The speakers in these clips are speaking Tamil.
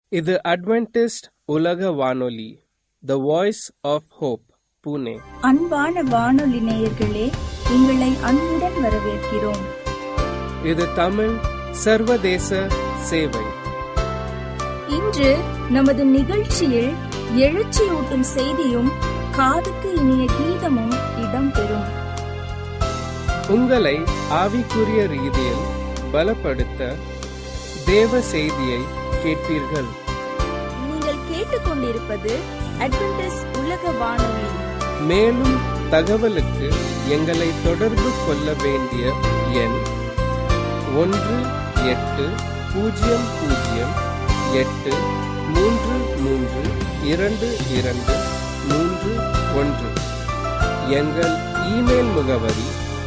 இது அட்வென்டிஸ்ட் உலக வானொலி the voice of hope Pune அன்பான வானொலி நேயர்களே உங்களை அன்புடன் வரவேற்கிறோம் இது தமிழ் சர்வதேச சேவை இன்று நமது நிகழ்ச்சியில் எழுச்சியூட்டும் செய்தியும் காதுக்கு இனிய கீதமும் இடம்பெறும் உங்களை ஆவிக்குரிய ரீதியில் பலப்படுத்த தேவ செய்தியை கேட்பீர்கள் நீங்கள் கேட்டுக்கொண்டிருப்பது அட்வென்டிஸ் உலக வானொலி மேலும் தகவலுக்கு எங்களை தொடர்பு கொள்ள வேண்டிய எண் ஒன்று எட்டு பூஜ்ஜியம் பூஜ்ஜியம் எட்டு மூன்று மூன்று இரண்டு இரண்டு மூன்று ஒன்று எங்கள் இமெயில் முகவரி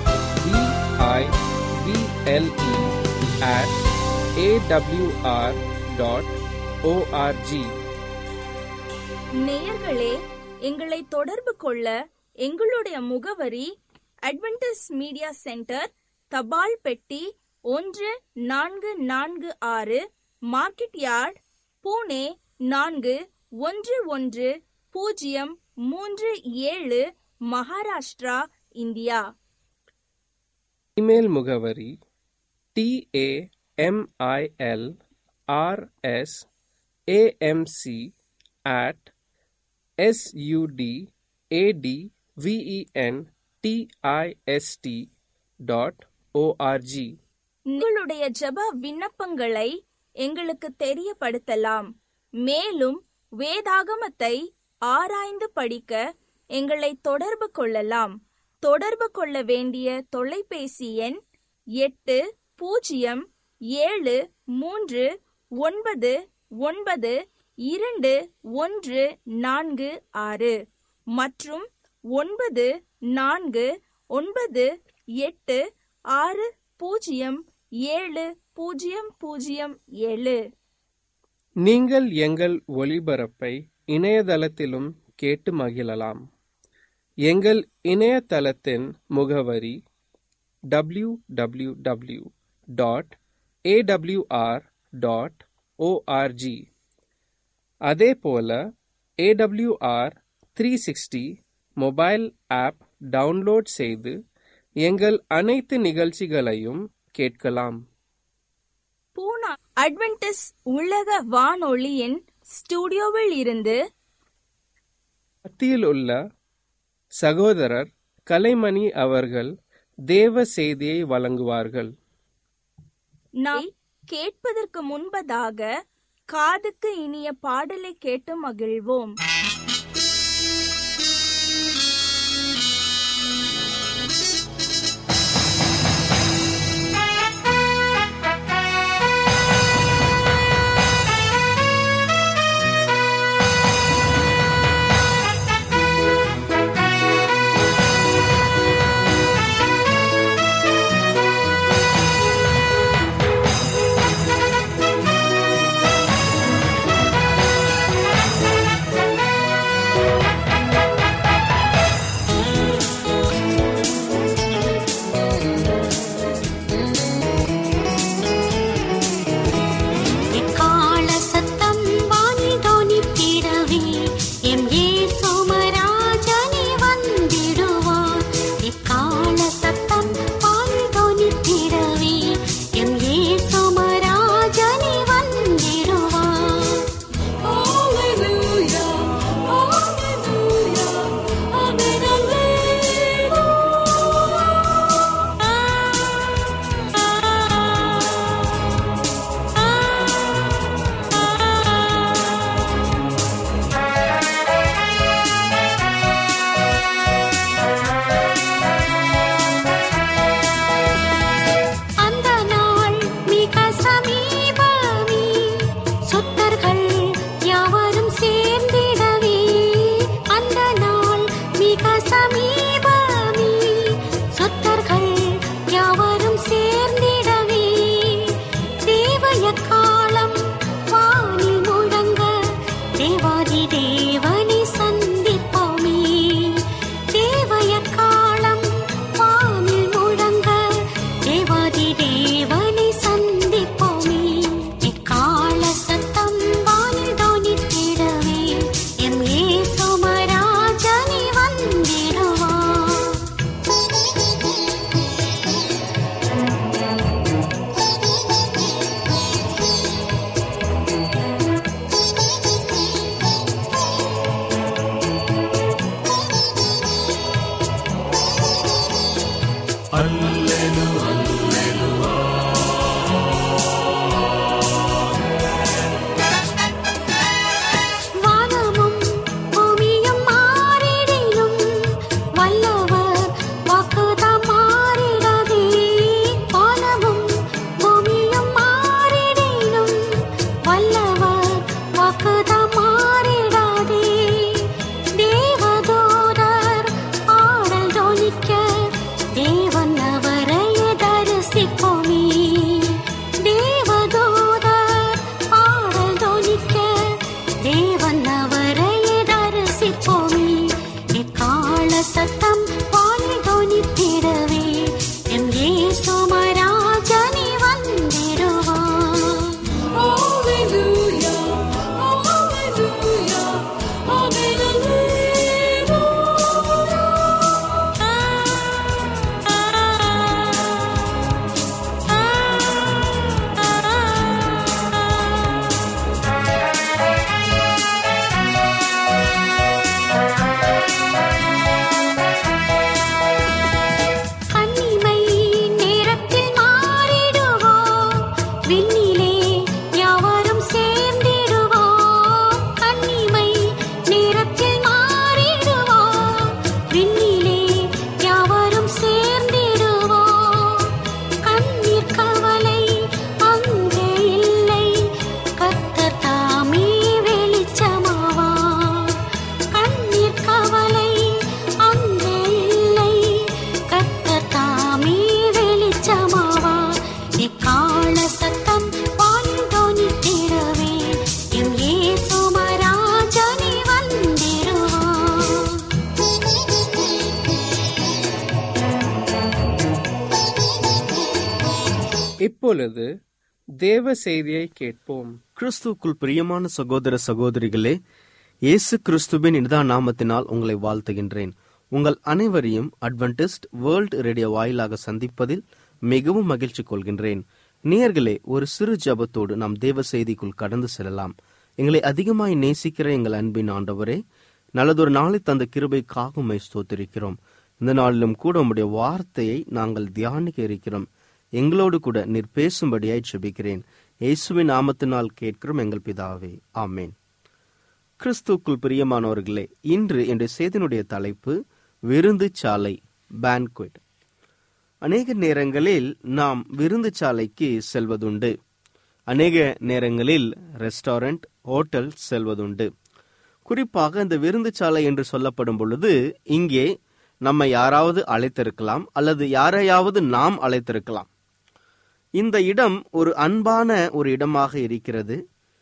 B I B L E at A W R dot O R G நேயர்களே எங்களை தொடர்பு கொள்ள எங்களுடைய முகவரி அட்வென்டிஸ் மீடியா சென்டர் தபால் பெட்டி ஒன்று நான்கு நான்கு ஆறு மார்க்கெட் யார்ட் பூனே நான்கு ஒன்று ஒன்று பூஜ்ஜியம் மூன்று ஏழு மகாராஷ்டிரா இந்தியா இமெயில் முகவரி T A M I L R S A M C at S U D A D V E N T I S T dot O R G உங்களுடைய ஜெப விண்ணப்பங்களை எங்களுக்கு தெரியப்படுத்தலாம் மேலும் வேதாகமத்தை ஆராய்ந்து படிக்க எங்களை தொடர்பு கொள்ளலாம் தொடர்பு கொள்ள வேண்டிய தொலைபேசி எண் எட்டு பூஜ்ஜியம் ஏழு மூன்று ஒன்பது ஒன்பது இரண்டு ஒன்று நான்கு ஆறு மற்றும் ஒன்பது நான்கு ஒன்பது எட்டு ஆறு பூஜ்ஜியம் ஏழு பூஜ்ஜியம் பூஜ்ஜியம் ஏழு நீங்கள் எங்கள் ஒளிபரப்பை இணையதளத்திலும் கேட்டு மகிழலாம் எங்கள் இணையதளத்தின் முகவரி W W W dot A W R dot O R G அதே போல A W R three sixty mobile app download செய்து எங்கள் அனைத்து நிகழ்ச்சிகளையும் கேட்கலாம் பூனா அட்வென்டிஸ் உலக வானொலியின் ஸ்டுடியோவில் இருந்து மத்தியில் உள்ள சகோதரர் கலைமணி அவர்கள் தேவ செய்தியை வழங்குவார்கள் நாம் கேட்பதற்கு முன்பதாக காதுக்கு இனிய பாடலை கேட்டு மகிழ்வோம் எக்கால சத்தம் வானில் தொனித்திடவே, எம் இயேசுமராஜனே வந்திடுவார். எக்கால சத்தம் வானில் தொனித்திடவே, எம் இயேசுமராஜனே வந்திடுவார். Hallelujah, hallelujah, amen, alleluia. அந்த நாள் மிக சமீபமே சொத்தர்கள் யாவரும் சேர்ந்திடவே அந்த நாள் மிக சமீபமே சொத்தர்கள் யாவரும் சேர்ந்திடவே தேவய காலம் வானில் முழங்க தேவாதி தேவனை சந்திப்போமே தேவய காலம் வானில் முழங்க தேவாதி தேவனை சந்திப்போமே எக்கால சத்தம் வானில் தேவன் அவரை தரிசிப்போமே எக்கால சத்தம் வானில் தொனித்திடவே எம் இயேசு மராஜனி வந்திடுவார் Hallelujah, hallelujah, hallelujah. கன்னிமை நேரத்தில் மாறிடுவோம் விண்ணிலே யாவரும் சேர்ந்திடுவோம் கன்னிமை நேரத்தில் மாறிடுவோம் விண்ணிலே யாவரும் சேர்ந்திடுவோம் கண்ணீர் கவலை அங்கே இல்லை கர்த்தர் தாமே வெளிச்சமாவார் கண்ணீர் கவலை அங்கே இல்லை கர்த்தர் தாமே வெளிச்சமாவார் இக்கால சத்தம் பாண்டோனி திரவே எம் இயேசு மராஜனி வந்திடுவார் இப்பொழுது தேவ செய்தியை கேட்போம் கிறிஸ்துவுக்குள் பிரியமான சகோதர சகோதரிகளே இயேசு கிறிஸ்துவின் இனிதா நாமத்தினால் உங்களை வாழ்த்துகின்றேன் உங்கள் அனைவரையும் அட்வென்டிஸ்ட் வேர்ல்ட் ரேடியோ வாயிலாக சந்திப்பதில் மிகவும் மகிழ்ச்சி கொள்கின்றேன் நேயர்களே ஒரு சிறு ஜபத்தோடு நாம் தேவ செய்திக்குள் கடந்து செல்லலாம் எங்களை அதிகமாய் நேசிக்கிற எங்கள் அன்பின் ஆண்டவரே நல்லதொரு நாளை தந்த கிருபைக்காக உம்மை ஸ்தோத்திரிக்கிறோம் இந்த நாளிலும் கூட உம்முடைய வார்த்தையை நாங்கள் தியானிக்க இருக்கிறோம் எங்களோடு கூட நீர் பேசும்படியாய் ஜெபிக்கிறேன் இயேசுவின் நாமத்தினால் கேட்கிறோம் எங்கள் பிதாவே ஆமேன் கிறிஸ்துக்குள் பிரியமானவர்களே இன்று என்ற செய்தியினுடைய தலைப்பு விருந்து சாலை பேன்குவெட் அநேக நேரங்களில் நாம் விருந்து சாலைக்கு செல்வதுண்டு அநேக நேரங்களில் ரெஸ்டாரண்ட் ஹோட்டல் செல்வதுண்டு குறிப்பாக இந்த விருந்து சாலை என்று சொல்லப்படும் பொழுது இங்கே நம்ம யாராவது அழைத்திருக்கலாம் அல்லது யாரையாவது நாம் அழைத்திருக்கலாம் இந்த இடம் ஒரு அன்பான ஒரு இடமாக இருக்கிறது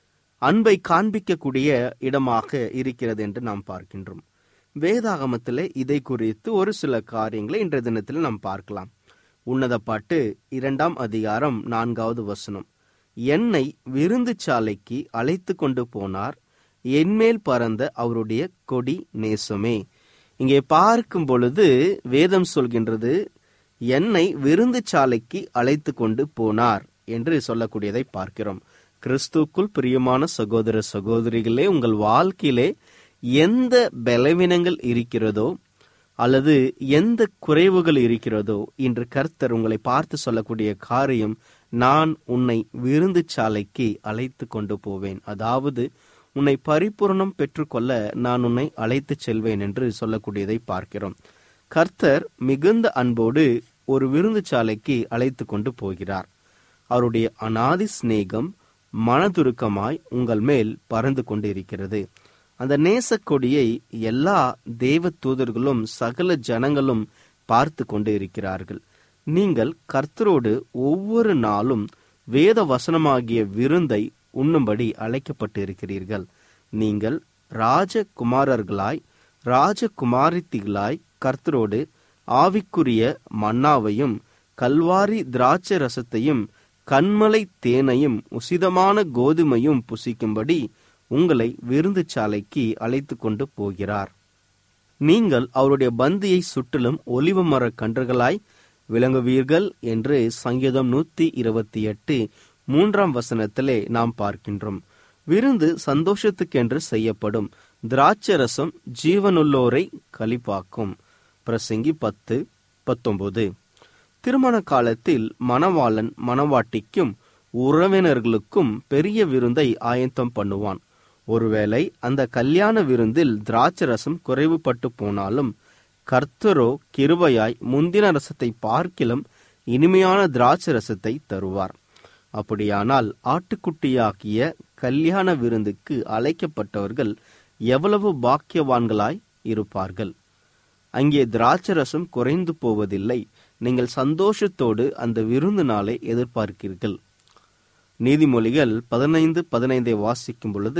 அன்பை காண்பிக்கக்கூடிய இடமாக இருக்கிறது என்று நாம் பார்க்கின்றோம் வேதாகமத்திலே இதை குறித்து ஒரு சில காரியங்களை இன்றைய தினத்தில் நாம் பார்க்கலாம் உன்னத பாட்டு இரண்டாம் அதிகாரம் நான்காவது வசனம் என்னை விருந்து சாலைக்கு அழைத்து கொண்டு போனார் என்மேல் பறந்த அவருடைய கொடி நேசமே இங்கே பார்க்கும் பொழுது வேதம் சொல்கின்றது என்னை விருந்து சாலைக்கு அழைத்து கொண்டு போனார் என்று சொல்லக்கூடியதை பார்க்கிறோம் கிறிஸ்துக்குள் பிரியமான சகோதர சகோதரிகளே உங்கள் வாழ்க்கையிலே எந்த பலவீனங்கள் இருக்கிறதோ அல்லது எந்த குறைவுகள் இருக்கிறதோ இன்று கர்த்தர் உங்களை பார்த்து சொல்லக்கூடிய காரியம் நான் உன்னை விருந்து சாலைக்கு அழைத்து கொண்டு போவேன் அதாவது உன்னை பரிபூரணம் பெற்றுக்கொள்ள நான் உன்னை அழைத்து செல்வேன் என்று சொல்லக்கூடியதை பார்க்கிறோம் கர்த்தர் மிகுந்த அன்போடு ஒரு விருந்து சாலைக்கு அழைத்து கொண்டு போகிறார் அவருடைய அனாதி சிநேகம் மனதுருக்கமாய் உங்கள் மேல் பறந்து கொண்டு இருக்கிறது அந்த நேசக்கொடியை எல்லா தேவ தூதர்களும் சகல ஜனங்களும் பார்த்து கொண்டு இருக்கிறார்கள் நீங்கள் கர்த்தரோடு ஒவ்வொரு நாளும் வேத வசனமாகிய விருந்தை உண்ணும்படி அழைக்கப்பட்டு இருக்கிறீர்கள் நீங்கள் ராஜகுமாரர்களாய் ராஜகுமாரித்திகளாய் கர்த்தரோடு ஆவிக்குரிய மன்னாவையும் கல்வாரி திராட்சை ரசத்தையும் கண்மலை தேனையும் உசிதமான கோதுமையும் புசிக்கும்படி உங்களை விருந்து சாலைக்கு அழைத்து கொண்டு போகிறார் நீங்கள் அவருடைய பந்தியை சுற்றிலும் ஒலிவ மர கன்றுகளாய் விளங்குவீர்கள் என்று சங்கீதம் நூத்தி இருபத்தி எட்டு மூன்றாம் வசனத்திலே நாம் பார்க்கின்றோம் விருந்து சந்தோஷத்துக்கென்று செய்யப்படும் திராட்சரசம் ஜீவனுள்ளோரை களிப்பாக்கும் பிரசங்கி பத்து பத்தொன்பது திருமண காலத்தில் மணவாளன் மணவாட்டிக்கும் உறவினர்களுக்கும் பெரிய விருந்தை ஆயத்தம் பண்ணுவான் ஒருவேளை அந்த கல்யாண விருந்தில் திராட்சரசம் குறைவுபட்டு போனாலும் கர்த்தரோ கிருபையாய் முந்தின ரசத்தை பார்க்கிலும் இனிமையான திராட்சை ரசத்தை தருவார் அப்படியானால் ஆட்டுக்குட்டியாகிய கல்யாண விருந்துக்கு அழைக்கப்பட்டவர்கள் எவ்வளவு பாக்கியவான்களாய் இருப்பார்கள் அங்கே திராட்சரசம் குறைந்து போவதில்லை நீங்கள் சந்தோஷத்தோடு அந்த விருந்து நாளை எதிர்பார்க்கிறீர்கள் நீதிமொழிகள் பதினைந்து பதினைந்தை வாசிக்கும் பொழுது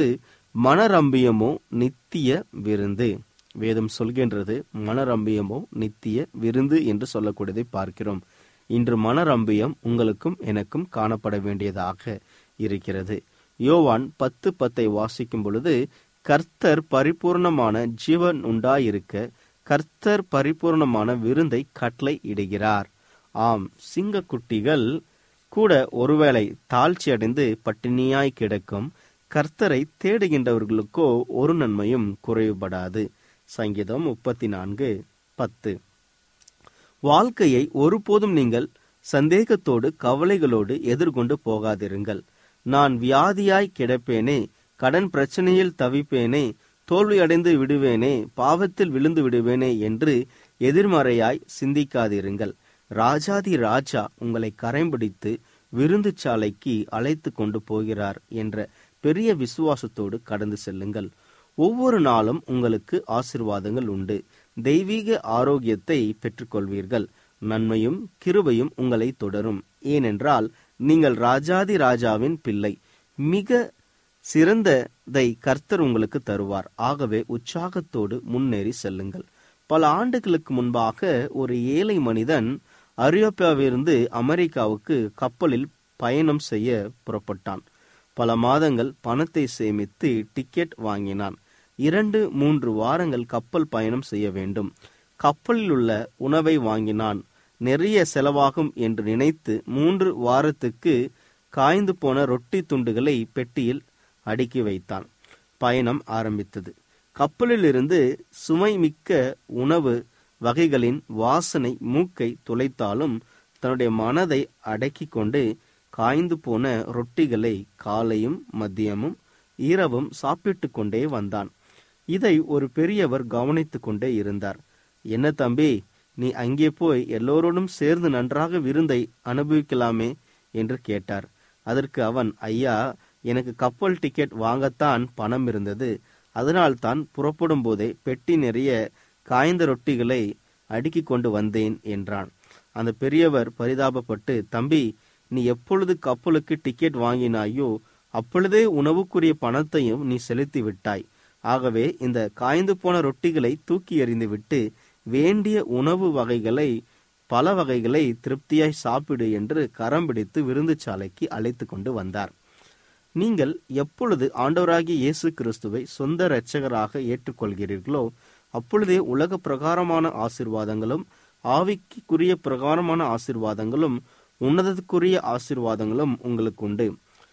மனரம்பியமோ நித்திய விருந்து வேதம் சொல்கின்றது மனரம்பியமோ நித்திய விருந்து என்று சொல்லக்கூடியதை பார்க்கிறோம் இன்று மனரம்பியம் உங்களுக்கும் எனக்கும் காணப்பட வேண்டியதாக இருக்கிறது யோவான் பத்து பத்தை வாசிக்கும் பொழுது கர்த்தர் பரிபூர்ணமான ஜீவன் உண்டாயிருக்க கர்த்தர் பரிபூர்ணமான விருந்தை கட்டளை இடுகிறார் ஆம் சிங்கக்குட்டிகள் கூட ஒருவேளை தாழ்ச்சி அடைந்து பட்டினியாய் கிடக்கும் கர்த்தரை தேடுகின்றவர்களுக்கோ ஒரு நன்மையும் குறைவுபடாது சங்கீதம் முப்பத்தி நான்கு பத்து வாழ்க்கையை ஒருபோதும் நீங்கள் சந்தேகத்தோடு கவலைகளோடு எதிர்கொண்டு போகாதிருங்கள் நான் வியாதியாய் கிடப்பேனே கடன் பிரச்சனையில் தவிப்பேனே தோல்வி அடைந்து விடுவேனே பாவத்தில் விழுந்து விடுவேனே என்று எதிர்மறையாய் சிந்திக்காதிருங்கள் ராஜாதி ராஜா உங்களை கரைம்பிடித்து விருந்து சாலைக்கு அழைத்து கொண்டு போகிறார் என்ற பெரிய விசுவாசத்தோடு கடந்து செல்லுங்கள் ஒவ்வொரு நாளும் உங்களுக்கு ஆசிர்வாதங்கள் உண்டு தெய்வீக ஆரோக்கியத்தை பெற்றுக்கொள்வீர்கள் நன்மையும் கிருபையும் உங்களை தொடரும் ஏனென்றால் நீங்கள் ராஜாதி ராஜாவின் பிள்ளை மிக சிறந்ததை கர்த்தர் உங்களுக்கு தருவார் ஆகவே உற்சாகத்தோடு முன்னேறி செல்லுங்கள் பல ஆண்டுகளுக்கு முன்பாக ஒரு ஏழை மனிதன் அரியோப்பியாவிலிருந்து அமெரிக்காவுக்கு கப்பலில் பயணம் செய்ய புறப்பட்டான் பல மாதங்கள் பணத்தை சேமித்து டிக்கெட் வாங்கினான் இரண்டு மூன்று வாரங்கள் கப்பல் பயணம் செய்ய வேண்டும் கப்பலில் உள்ள உணவை வாங்கினான் நிறைய செலவாகும் என்று நினைத்து மூன்று வாரத்துக்கு காய்ந்து போன ரொட்டி துண்டுகளை பெட்டியில் அடுக்கி வைத்தான் பயணம் ஆரம்பித்தது கப்பலில் இருந்து சுமை மிக்க உணவு வகைகளின் வாசனை மூக்கை துளைத்தாலும் தன்னுடைய மனதை அடக்கி கொண்டு காய்ந்து போன ரொட்டிகளை காலையும் மதியமும் இரவும் சாப்பிட்டு கொண்டே வந்தான் இதை ஒரு பெரியவர் கவனித்துக் கொண்டே இருந்தார் என்ன தம்பி நீ அங்கே போய் எல்லோரோடும் சேர்ந்து நன்றாக விருந்தை அனுபவிக்கலாமே என்று கேட்டார் அதற்கு அவன் ஐயா எனக்கு கப்பல் டிக்கெட் வாங்கத்தான் பணம் இருந்தது அதனால் தான் புறப்படும் போதே பெட்டி நிறைய காய்ந்த ரொட்டிகளை அடுக்கிக் கொண்டு வந்தேன் என்றான் அந்த பெரியவர் பரிதாபப்பட்டு தம்பி நீ எப்பொழுது கப்பலுக்கு டிக்கெட் வாங்கினாயோ அப்பொழுதே உணவுக்குரிய பணத்தையும் நீ செலுத்தி விட்டாய் ஆகவே இந்த காய்ந்து போன ரொட்டிகளை தூக்கி எறிந்து விட்டு வேண்டிய உணவு வகைகளை பல வகைகளை திருப்தியாய் சாப்பிடு என்று கரம் பிடித்து விருந்துச்சாலைக்கு அழைத்து கொண்டு வந்தார் நீங்கள் எப்பொழுது ஆண்டவராகிய இயேசு கிறிஸ்துவை சொந்த இரட்சகராக ஏற்றுக்கொள்கிறீர்களோ அப்பொழுதே உலக பிரகாரமான ஆசிர்வாதங்களும் ஆவிக்குரிய பிரகாரமான ஆசிர்வாதங்களும் உன்னதத்துக்குரிய ஆசிர்வாதங்களும் உங்களுக்கு உண்டு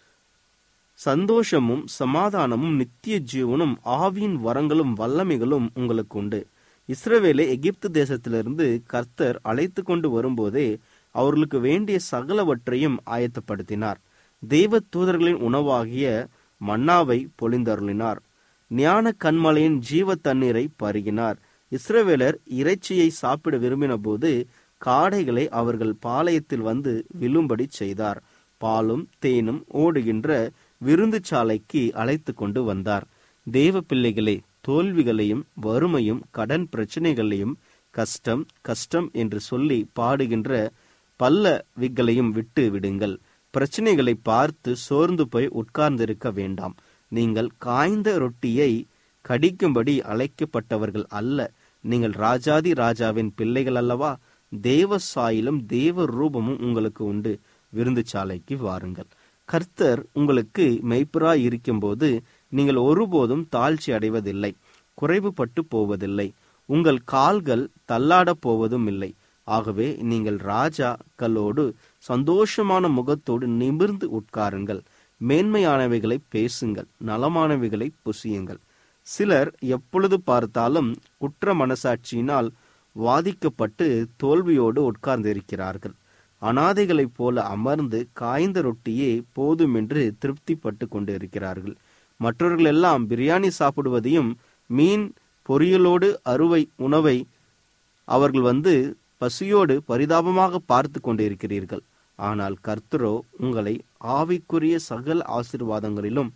சந்தோஷமும் சமாதானமும் நித்திய ஜீவனும் ஆவியின் வரங்களும் வல்லமைகளும் உங்களுக்கு உண்டு இஸ்ரவேலை எகிப்து தேசத்திலிருந்து கர்த்தர் அழைத்து கொண்டு வரும்போதே அவர்களுக்கு வேண்டிய சகலவற்றையும் ஆயத்தப்படுத்தினார் தெய்வ தூதர்களின் உணவாகிய மன்னாவை பொழிந்தருளினார் ஞான கண்மலையின் ஜீவ தண்ணீரை பருகினார் இஸ்ரவேலர் இறைச்சியை சாப்பிட விரும்பின போது காடைகளை அவர்கள் பாளையத்தில் வந்து விழும்படி செய்தார் பாலும் தேனும் ஓடுகின்ற விருந்து சாலைக்கு அழைத்து கொண்டு வந்தார் தேவ பிள்ளைகளே தோல்விகளையும் வறுமையும் கடன் பிரச்சனைகளையும் கஷ்டம் கஷ்டம் என்று சொல்லி பாடுகின்ற பல்ல விக்களையும் விட்டு விடுங்கள் பிரச்சனைகளை பார்த்து சோர்ந்து போய் உட்கார்ந்திருக்க வேண்டாம் நீங்கள் காய்ந்த ரொட்டியை கடிக்கும்படி அழைக்கப்பட்டவர்கள் அல்ல நீங்கள் ராஜாதி ராஜாவின் பிள்ளைகள் அல்லவா தேவ சாயிலும் தேவ ரூபமும் உங்களுக்கு உண்டு விருந்து சாலைக்கு வாருங்கள் கர்த்தர் உங்களுக்கு மெய்ப்பராய் இருக்கும்போது நீங்கள் ஒருபோதும் தாழ்ச்சி அடைவதில்லை குறைவுபட்டு போவதில்லை உங்கள் கால்கள் தள்ளாட போவதும் இல்லை ஆகவே நீங்கள் ராஜாக்களோடு சந்தோஷமான முகத்தோடு நிமிர்ந்து உட்காருங்கள் மேன்மையானவைகளை பேசுங்கள் நலமானவைகளை புசியுங்கள் சிலர் எப்பொழுது பார்த்தாலும் குற்ற மனசாட்சியினால் வாதிக்கப்பட்டு தோல்வியோடு உட்கார்ந்திருக்கிறார்கள் அனாதைகளைப் போல அமர்ந்து காய்ந்த ரொட்டியே போதும் என்று திருப்திப்பட்டு கொண்டு இருக்கிறார்கள் மற்றவர்கள் எல்லாம் பிரியாணி சாப்பிடுவதையும் மீன் பொரியலோடு அறுவை உணவை அவர்கள் வந்து பசியோடு பரிதாபமாக பார்த்து கொண்டிருக்கிறீர்கள் ஆனால் கர்த்தரோ உங்களை ஆவிக்குரிய சகல ஆசிர்வாதங்களிலும்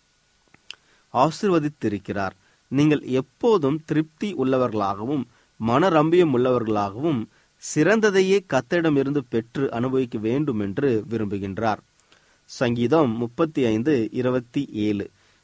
ஆசிர்வதித்திருக்கிறார் நீங்கள் எப்போதும் திருப்தி உள்ளவர்களாகவும் மனரம்பியம் உள்ளவர்களாகவும் சிறந்ததையே கத்தரிடமிருந்து பெற்று அனுபவிக்க வேண்டும் என்று விரும்புகின்றார் சங்கீதம் முப்பத்தி ஐந்து இருபத்தி ஏழு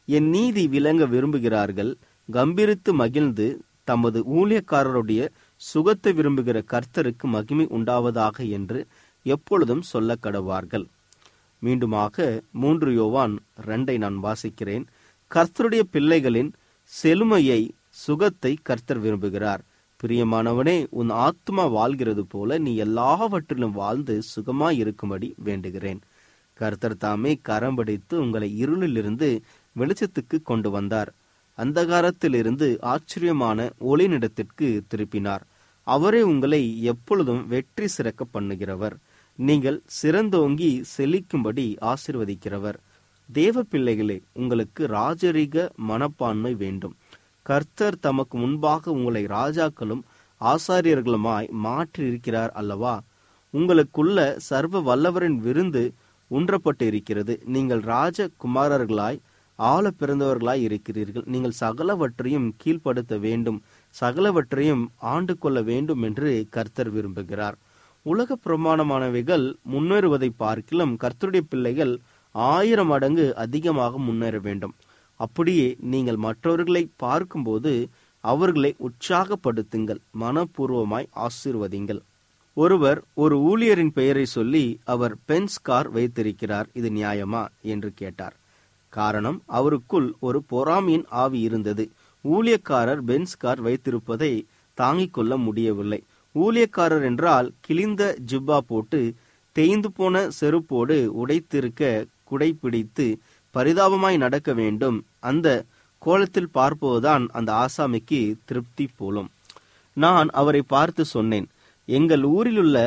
என் நீதி விளங்க விரும்புகிறார்கள் கம்பீரித்து மகிழ்ந்து தமது ஊழியக்காரருடைய சுகத்தை விரும்புகிற கர்த்தருக்கு மகிமை உண்டாவதாக என்று எப்பொழுதும் சொல்ல கடவார்கள் மீண்டுமாக மூன்று யோவான் ரெண்டை நான் வாசிக்கிறேன் கர்த்தருடைய பிள்ளைகளின் செழுமையை சுகத்தை கர்த்தர் விரும்புகிறார் பிரியமானவனே உன் ஆத்மா வாழ்கிறது போல நீ எல்லாவற்றிலும் வாழ்ந்து சுகமாய் இருக்கும்படி வேண்டுகிறேன் கர்த்தர் தாமே கரம் பிடித்து உங்களை இருளிலிருந்து வெளிச்சத்துக்கு கொண்டு வந்தார் அந்தகாரத்திலிருந்து ஆச்சரியமான ஒளிநிடத்திற்கு திருப்பினார் அவரே உங்களை எப்பொழுதும் வெற்றி சிறக்க பண்ணுகிறவர் நீங்கள் சிறந்தோங்கி செழிக்கும்படி ஆசிர்வதிக்கிறவர் தேவ பிள்ளைகளே உங்களுக்கு ராஜரீக மனப்பான்மை வேண்டும் கர்த்தர் தமக்கு முன்பாக உங்களை ராஜாக்களும் ஆசாரியர்களுமாய் மாற்றியிருக்கிறார் அல்லவா உங்களுக்குள்ள சர்வ வல்லவரின் விருந்து உன்றப்பட்டு இருக்கிறது நீங்கள் ராஜகுமாரர்களாய் ஆள பிறந்தவர்களாய் இருக்கிறீர்கள் நீங்கள் சகலவற்றையும் கீழ்ப்படுத்த வேண்டும் சகலவற்றையும் ஆண்டு கொள்ள வேண்டும் என்று கர்த்தர் விரும்புகிறார் உலக பிரமாணமானவைகள் முன்னேறுவதை பார்க்கிலும் கர்த்தருடைய பிள்ளைகள் ஆயிரம் மடங்கு அதிகமாக முன்னேற வேண்டும் அப்படியே நீங்கள் மற்றவர்களை பார்க்கும்போது அவர்களை உற்சாகப்படுத்துங்கள் மனப்பூர்வமாய் ஆசீர்வதிங்கள் ஒருவர் ஒரு ஊழியரின் பெயரை சொல்லி அவர் பென்ஸ் கார் வைத்திருக்கிறார் இது நியாயமா என்று கேட்டார் காரணம் அவருக்குள் ஒரு பொறாமையின் ஆவி இருந்தது ஊழியக்காரர் பென்ஸ் கார் வைத்திருப்பதை தாங்கிக் கொள்ள முடியவில்லை ஊழியக்காரர் என்றால் கிழிந்த ஜிப்பா போட்டு தேய்ந்து போன செருப்போடு உடைத்திருக்க குடை பிடித்து பரிதாபமாய் நடக்க வேண்டும் அந்த கோலத்தில் பார்ப்பதுதான் அந்த ஆசாமிக்கு திருப்தி போலும் நான் அவரை பார்த்து சொன்னேன் எங்கள் ஊரிலுள்ள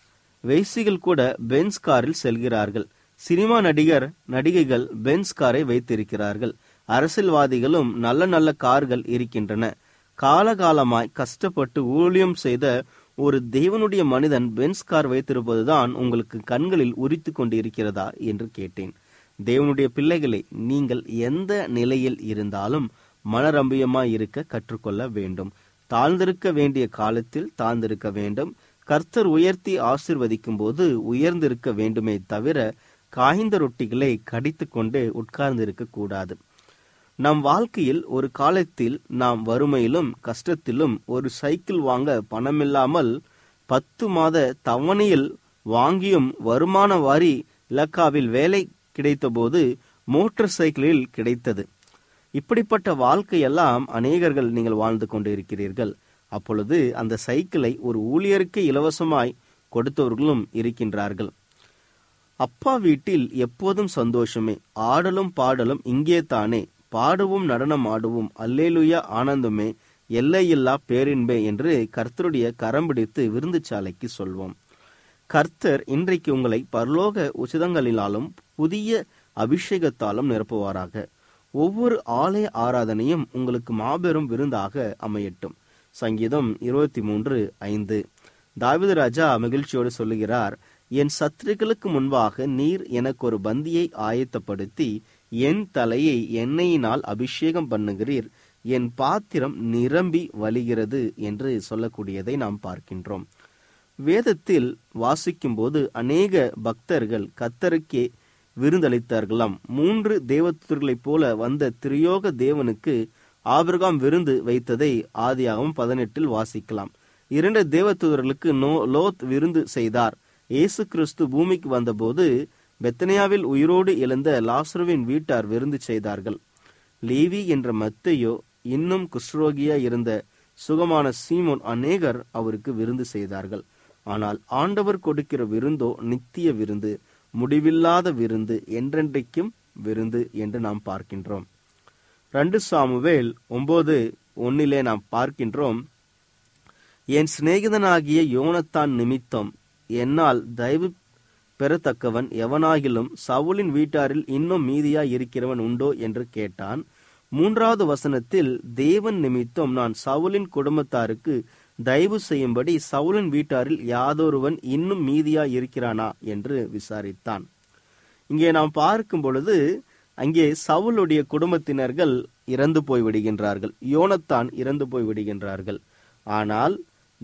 வேசிகள் கூட பென்ஸ் காரில் செல்கிறார்கள் சினிமா நடிகர் நடிகைகள் பென்ஸ் காரை வைத்திருக்கிறார்கள் அரசியல்வாதிகளும் நல்ல நல்ல கார்கள் இருக்கின்றன காலகாலமாய் கஷ்டப்பட்டு ஊழியம் செய்த ஒரு தேவனுடைய மனிதன் பென்ஸ் கார் வைத்திருப்பதுதான் உங்களுக்கு கண்களில் உரித்து கொண்டு இருக்கிறதா என்று கேட்டேன் தேவனுடைய பிள்ளைகளே நீங்கள் எந்த நிலையில் இருந்தாலும் மனரம்பியமாய் இருக்க கற்றுக்கொள்ள வேண்டும் தாழ்ந்திருக்க வேண்டிய காலத்தில் தாழ்ந்திருக்க வேண்டும் கர்த்தர் உயர்த்தி ஆசிர்வதிக்கும் போது உயர்ந்திருக்க வேண்டுமே தவிர காய்ந்த ரொட்டிகளை கடித்து கொண்டு உட்கார்ந்திருக்க கூடாது நம் வாழ்க்கையில் ஒரு காலத்தில் நாம் வறுமையிலும் கஷ்டத்திலும் ஒரு சைக்கிள் வாங்க பணமில்லாமல் பத்து மாத தவணையில் வாங்கியும் வருமான வாரி இலக்காவில் வேலை கிடைத்தபோது மோட்டார் சைக்கிளில் கிடைத்தது இப்படிப்பட்ட வாழ்க்கையெல்லாம் அநேகர்கள் நீங்கள் வாழ்ந்து கொண்டிருக்கிறீர்கள் அப்பொழுது அந்த சைக்கிளை ஒரு ஊழியருக்கு இலவசமாய் கொடுத்தவர்களும் இருக்கின்றார்கள் அப்பா வீட்டில் எப்போதும் சந்தோஷமே ஆடலும் பாடலும் இங்கே தானே பாடுவோம் நடனம் ஆடுவோம் அல்லேலுயா ஆனந்தமே எல்லையில்லா பேரின்பே என்று கர்த்தருடைய கரம் பிடித்து விருந்துச்சாலைக்கு சொல்வோம் கர்த்தர் இன்றைக்கு உங்களை பரலோக உச்சிதங்களினாலும் புதிய அபிஷேகத்தாலும் நிரப்புவாராக ஒவ்வொரு ஆலய ஆராதனையும் உங்களுக்கு மாபெரும் விருந்தாக அமையட்டும் சங்கீதம் இருபத்தி மூன்று ஐந்து தாவித ராஜா மகிழ்ச்சியோடு சொல்லுகிறார் என் சத்துருக்களுக்கு முன்பாக நீர் எனக்கு ஒரு பந்தியை ஆயத்தப்படுத்தி என் தலையை எண்ணெயினால் அபிஷேகம் பண்ணுகிறீர் என் பாத்திரம் நிரம்பி வழிகிறது என்று சொல்லக்கூடியதை நாம் பார்க்கின்றோம் வேதத்தில் வாசிக்கும்போது அநேக பக்தர்கள் கத்தருக்கே விருந்தளித்தார்களாம் மூன்று தேவதூதர்களைப் போல வந்த திரியோக தேவனுக்கு ஆபிரகாம் விருந்து வைத்ததை ஆதியாகவும் பதினெட்டில் வாசிக்கலாம் இரண்டு தேவதூதர்களுக்கு நோ லோத் விருந்து செய்தார் இயேசு கிறிஸ்து பூமிக்கு வந்தபோது பெத்தனியாவில் உயிரோடு எழுந்த லாசருவின் வீட்டார் விருந்து செய்தார்கள் லேவி என்ற மத்தையோ இன்னும் குஷ்ரோகியா இருந்த சுகமான சீமோன் அநேகர் அவருக்கு விருந்து செய்தார்கள் ஆனால் ஆண்டவர் கொடுக்கிற விருந்தோ நித்திய விருந்து முடிவில்லாத விருந்து என்றென்றைக்கும் விருந்து என்று நாம் பார்க்கின்றோம் ரெண்டு சாமுவேல் ஒன்பது ஒன்னிலே நாம் பார்க்கின்றோம் என் சிநேகிதனாகிய யோனத்தான் நிமித்தம் என்னால் தயவு பெறத்தக்கவன் எவனாகிலும் சவுலின் வீட்டாரில் இன்னும் மீதியா இருக்கிறவன் உண்டோ என்று கேட்டான் மூன்றாவது வசனத்தில் தேவன் நிமித்தம் நான் சவுலின் குடும்பத்தாருக்கு தயவு செய்யும்படி சவுலின் வீட்டாரில் யாதொருவன் இன்னும் மீதியா இருக்கிறானா என்று விசாரித்தான் இங்கே நாம் பார்க்கும் பொழுது அங்கே சவுலுடைய குடும்பத்தினர்கள் இறந்து போய் விடுகின்றார்கள் யோனத்தான் இறந்து போய் விடுகின்றார்கள் ஆனால்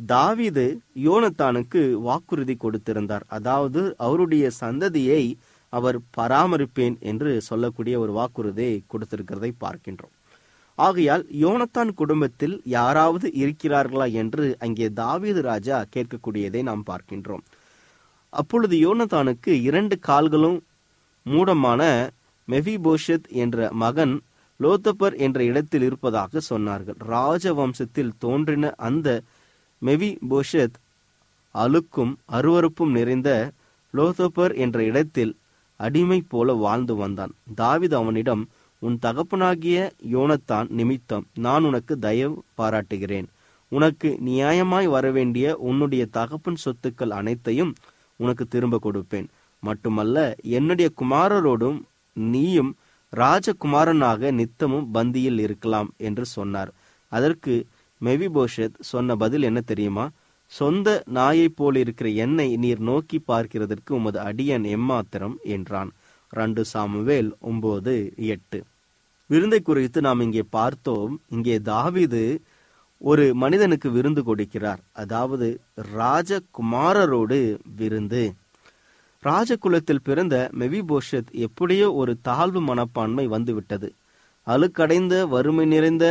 தாவீது யோனத்தானுக்கு வாக்குறுதி கொடுத்திருந்தார் அதாவது அவருடைய சந்ததியை அவர் பராமரிப்பேன் என்று சொல்லக்கூடிய ஒரு வாக்குறுதியை கொடுத்திருக்கிறதை பார்க்கின்றோம் ஆகையால் யோனத்தான் குடும்பத்தில் யாராவது இருக்கிறார்களா என்று அங்கே தாவீது ராஜா கேட்கக்கூடியதை நாம் பார்க்கின்றோம் அப்பொழுது யோனத்தானுக்கு இரண்டு கால்களும் மூடமான மெவிபோஷத் என்ற மகன் லோத்தப்பர் என்ற இடத்தில் இருப்பதாக சொன்னார்கள் ராஜவம்சத்தில் தோன்றின அந்த மெவிபோஷத் அழுக்கும் அருவருப்பும் நிறைந்த லோத்தப்பர் என்ற இடத்தில் அடிமை போல வாழ்ந்து வந்தான் தாவிது அவனிடம் உன் தகப்பனாகிய யோனத்தான் நிமித்தம் நான் உனக்கு தயவு பாராட்டுகிறேன் உனக்கு நியாயமாய் வரவேண்டிய உன்னுடைய தகப்பன் சொத்துக்கள் அனைத்தையும் உனக்கு திரும்ப கொடுப்பேன் மட்டுமல்ல என்னுடைய குமாரரோடும் நீயும் ராஜகுமாரனாக நித்தமும் பந்தியில் இருக்கலாம் என்று சொன்னார் அதற்கு மெவிபோஷத் சொன்ன பதில் என்ன தெரியுமா சொந்த நாயைப் போல் இருக்கிற என்னை நீர் நோக்கி பார்க்கிறதற்கு உமது அடியன் எம்மாத்திரம் என்றான் ரெண்டு சாமுவேல் ஒன்பது எட்டு விருந்தை குறித்து நாம் இங்கே பார்த்தோம் இங்கே தாவிது ஒரு மனிதனுக்கு விருந்து கொடுக்கிறார் அதாவது ராஜகுமாரரோடு விருந்து ராஜகுலத்தில் பிறந்த மெவிபோஷத் எப்படியோ ஒரு தாழ்வு மனப்பான்மை வந்துவிட்டது அழுக்கடைந்த வறுமை நிறைந்த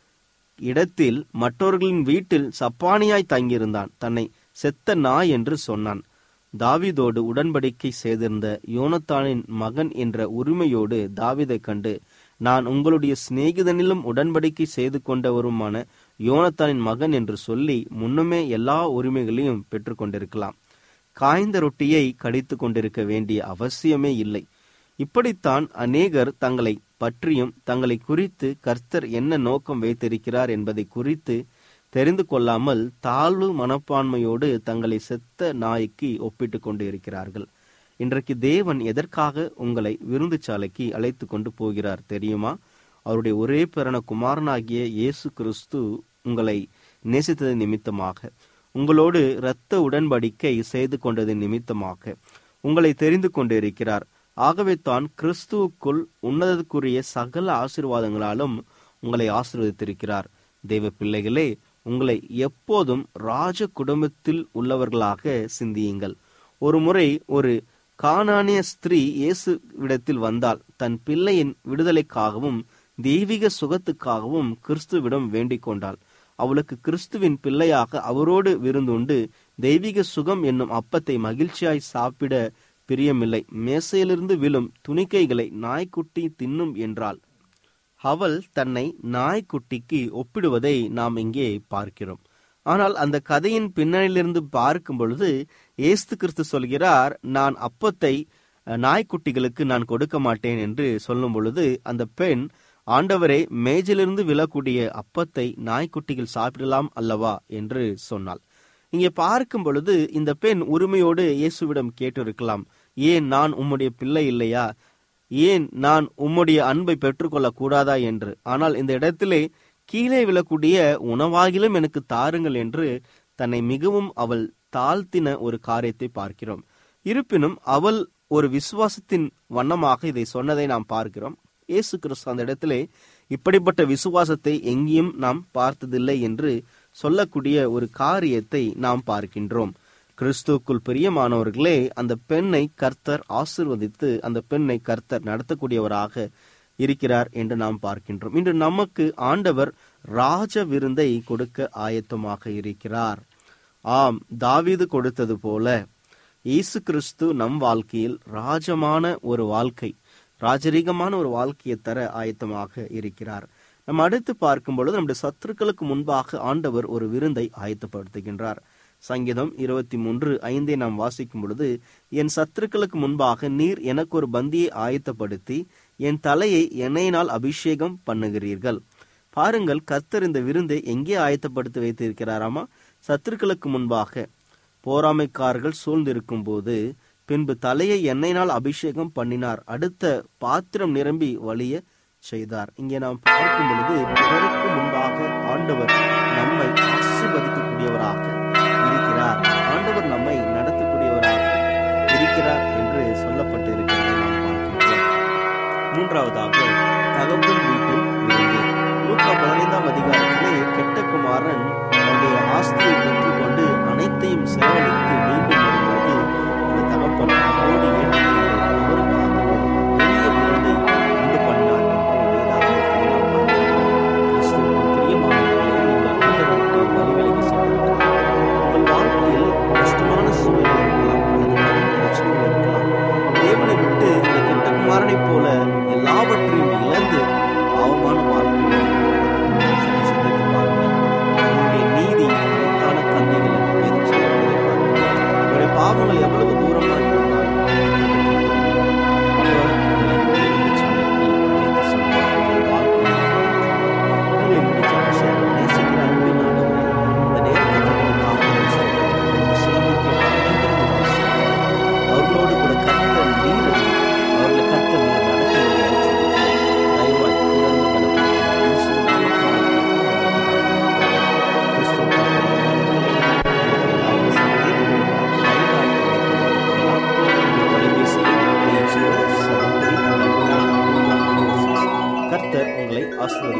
இடத்தில் மற்றவர்களின் வீட்டில் சப்பானியாய் தங்கியிருந்தான் தன்னை செத்த நாய் என்று சொன்னான் தாவிதோடு உடன்படிக்கை செய்திருந்த யோனத்தானின் மகன் என்ற உரிமையோடு தாவிதை கண்டு நான் உங்களுடைய சிநேகிதனிலும் உடன்படிக்கை செய்து கொண்டவருமான யோனத்தானின் மகன் என்று சொல்லி முன்னமே எல்லா உரிமைகளையும் பெற்றுக்கொண்டிருக்கலாம் காய்ந்த ரொட்டியை கடித்து கொண்டிருக்க வேண்டிய அவசியமே இல்லை இப்படித்தான் அநேகர் தங்களை பற்றியும் தங்களை குறித்து கர்த்தர் என்ன நோக்கம் வைத்திருக்கிறார் என்பதை குறித்து தெரிந்து கொள்ளாமல் தாழ்வு மனப்பான்மையோடு தங்களை செத்த நாய்க்கு ஒப்பிட்டு கொண்டு இருக்கிறார்கள் இன்றைக்கு தேவன் எதற்காக உங்களை விருந்துச்சாலைக்கு அழைத்து கொண்டு போகிறார் தெரியுமா அவருடைய ஒரே பிறன குமாரனாகிய இயேசு கிறிஸ்து உங்களை நேசித்தது நிமித்தமாக உங்களோடு இரத்த உடன்படிக்கை செய்து கொண்டது நிமித்தமாக உங்களை தெரிந்து கொண்டிருக்கிறார் ஆகவே தான் கிறிஸ்துவுக்குள் உன்னதற்குரிய சகல ஆசீர்வாதங்களாலும் உங்களை ஆசீர்வதித்திருக்கிறார் தெய்வ பிள்ளைகளே உங்களை எப்போதும் ராஜ குடும்பத்தில் உள்ளவர்களாக சிந்தியுங்கள் ஒரு முறை ஒரு கானானிய ஸ்திரீ இயேசு விடத்தில் வந்தால் தன் பிள்ளையின் விடுதலைக்காகவும் தெய்வீக சுகத்துக்காகவும் கிறிஸ்துவிடம் வேண்டிக் கொண்டாள் அவளுக்கு கிறிஸ்துவின் பிள்ளையாக அவரோடு விருந்துண்டு தெய்வீக சுகம் என்னும் அப்பத்தை மகிழ்ச்சியாய் சாப்பிட பிரியமில்லை மேசையிலிருந்து விழும் துணிக்கைகளை நாய்க்குட்டி தின்னும் என்றாள் அவள் தன்னை நாய்க்குட்டிக்கு ஒப்பிடுவதை நாம் இங்கே பார்க்கிறோம் ஆனால் அந்த கதையின் பின்னணியிலிருந்து பார்க்கும் பொழுது ஏஸ்து கிறிஸ்து சொல்கிறார் நான் அப்பத்தை நாய்க்குட்டிகளுக்கு நான் கொடுக்க மாட்டேன் என்று சொல்லும் பொழுது அந்த பெண் ஆண்டவரே மேஜிலிருந்து விழக்கூடிய அப்பத்தை நாய்க்குட்டிகள் சாப்பிடலாம் அல்லவா என்று சொன்னாள் இங்கே பார்க்கும் பொழுது இந்த பெண் உரிமையோடு இயேசுவிடம் கேட்டிருக்கலாம் ஏன் நான் உம்முடைய பிள்ளை இல்லையா ஏன் நான் உம்முடைய அன்பை பெற்றுக்கொள்ள கூடாதா என்று ஆனால் இந்த இடத்திலே கீழே விழக்கூடிய உணவாகிலும் எனக்கு தாருங்கள் என்று தன்னை மிகவும் அவள் தாழ்த்தின ஒரு காரியத்தை பார்க்கிறோம் இருப்பினும் அவள் ஒரு விசுவாசத்தின் வண்ணமாக இதை சொன்னதை நாம் பார்க்கிறோம் இயேசு கிறிஸ்து அந்த இடத்திலே இப்படிப்பட்ட விசுவாசத்தை எங்கேயும் நாம் பார்த்ததில்லை என்று சொல்லக்கூடிய ஒரு காரியத்தை நாம் பார்க்கின்றோம் கிறிஸ்துவுக்குள் பிரியமானவர்களே அந்த பெண்ணை கர்த்தர் ஆசிர்வதித்து அந்த பெண்ணை கர்த்தர் நடத்தக்கூடியவராக இருக்கிறார் என்று நாம் பார்க்கின்றோம் இன்று நமக்கு ஆண்டவர் ராஜ விருந்தை கொடுக்க ஆயத்தமாக இருக்கிறார் ஆம் தாவீது கொடுத்தது போல இயேசு கிறிஸ்து நம் வாழ்க்கையில் ராஜமான ஒரு வாழ்க்கை ராஜரீகமான ஒரு வாழ்க்கையை தர ஆயத்தமாக இருக்கிறார் நம்ம அடுத்து பார்க்கும் பொழுது நம்முடைய சத்துருக்களுக்கு முன்பாக ஆண்டவர் ஒரு விருந்தை ஆயத்தப்படுத்துகின்றார் சங்கீதம் இருபத்தி மூன்று ஐந்தை நாம் வாசிக்கும் பொழுது என் சத்துருக்களுக்கு முன்பாக நீர் எனக்கு ஒரு பந்தியை ஆயத்தப்படுத்தி என் தலையை எண்ணெயினால் அபிஷேகம் பண்ணுகிறீர்கள் பாருங்கள் கர்த்தர் இந்த விருந்தை எங்கே ஆயத்தப்படுத்தி வைத்திருக்கிறாராமா சத்துருக்களுக்கு முன்பாக போராமைக்காரர்கள் சூழ்ந்திருக்கும் போது பின்பு தலையை எண்ணெயினால் அபிஷேகம் பண்ணினார் அடுத்த பாத்திரம் நிரம்பி வழிய செய்தார் இங்கே நாம் பார்க்கும் பொழுது பிறருக்கு முன்பாக ஆண்டவர் நம்மை ஆசீர்வதிக்கக்கூடியவராக இருக்கிறார் ஆண்டவர் நம்மை நடத்தக்கூடியவராக இருக்கிறார் என்று சொல்லப்பட்டு இருக்கிறதை நாம் பார்க்கின்றோம் மூன்றாவதாக தகவல் வீட்டில் விருந்து லூக்கா பதினைந்தாம் அதிகாரத்திலே கெட்ட குமாரன் தன்னுடைய ஆஸ்தியை பெற்றுக்கொண்டு அனைத்தையும் செலவழித்து மீண்டும் வரும்போது அந்த தகப்பன் அவரோடு ஏற்றுக்கொண்டு அவருக்கு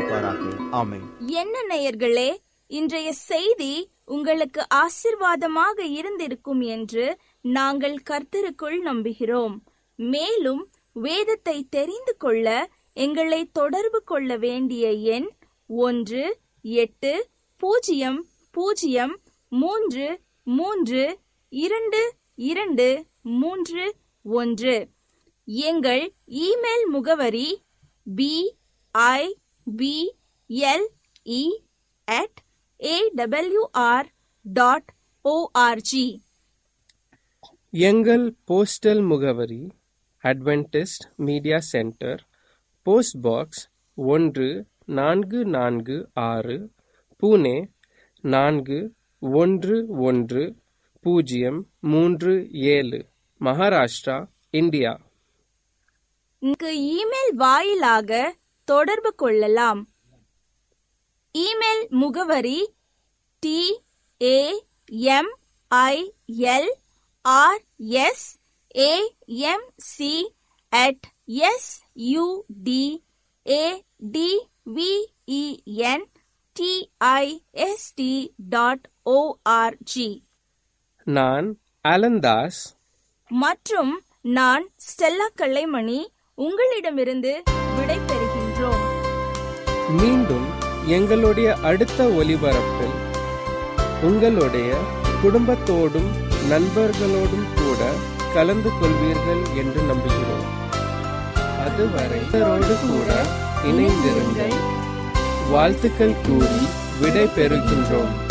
ஆசீர்வதிப்பாராக ஆமென் என்ன நேயர்களே இன்றைய செய்தி உங்களுக்கு ஆசிர்வாதமாக இருந்திருக்கும் என்று நாங்கள் கர்த்தருக்குள் நம்புகிறோம் மேலும் வேதத்தை தெரிந்து கொள்ள எங்களை தொடர்பு கொள்ள வேண்டிய எண் ஒன்று எட்டு பூஜ்ஜியம் பூஜ்ஜியம் மூன்று மூன்று இரண்டு இரண்டு மூன்று ஒன்று எங்கள் இமெயில் முகவரி B I B L E at A W R dot O R G எங்கள் போஸ்டல் முகவரி Adventist media centre post box ஒன்று நான்கு நான்கு ஆறு புனே நான்கு ஒன்று ஒன்று பூஜ்ஜியம் மூன்று ஏழு மகாராஷ்டிரா இந்தியா இங்கு இமெயில் வாயிலாக தொடர்பு கொள்ளலாம் இமெயில் முகவரி T A M I L R S A M C at S U D A D V E N T I S T dot O R G நான் அலந்தாஸ் மற்றும் நான் ஸ்டெல்லா கல்லைமணி உங்களிடமிருந்து விடை பெறுகின்றோம் மீண்டும் எங்களுடைய அடுத்த ஒலிபரப்பில் உங்களுடைய குடும்பத்தோடும் நண்பர்களோடும் கூட கலந்து கொள்வீர்கள் என்று நம்புகிறோம் அதுவரை இவரோடு கூட இணைந்திருங்கள் வாழ்த்துக்கள் கூறி விடை பெறுகின்றோம்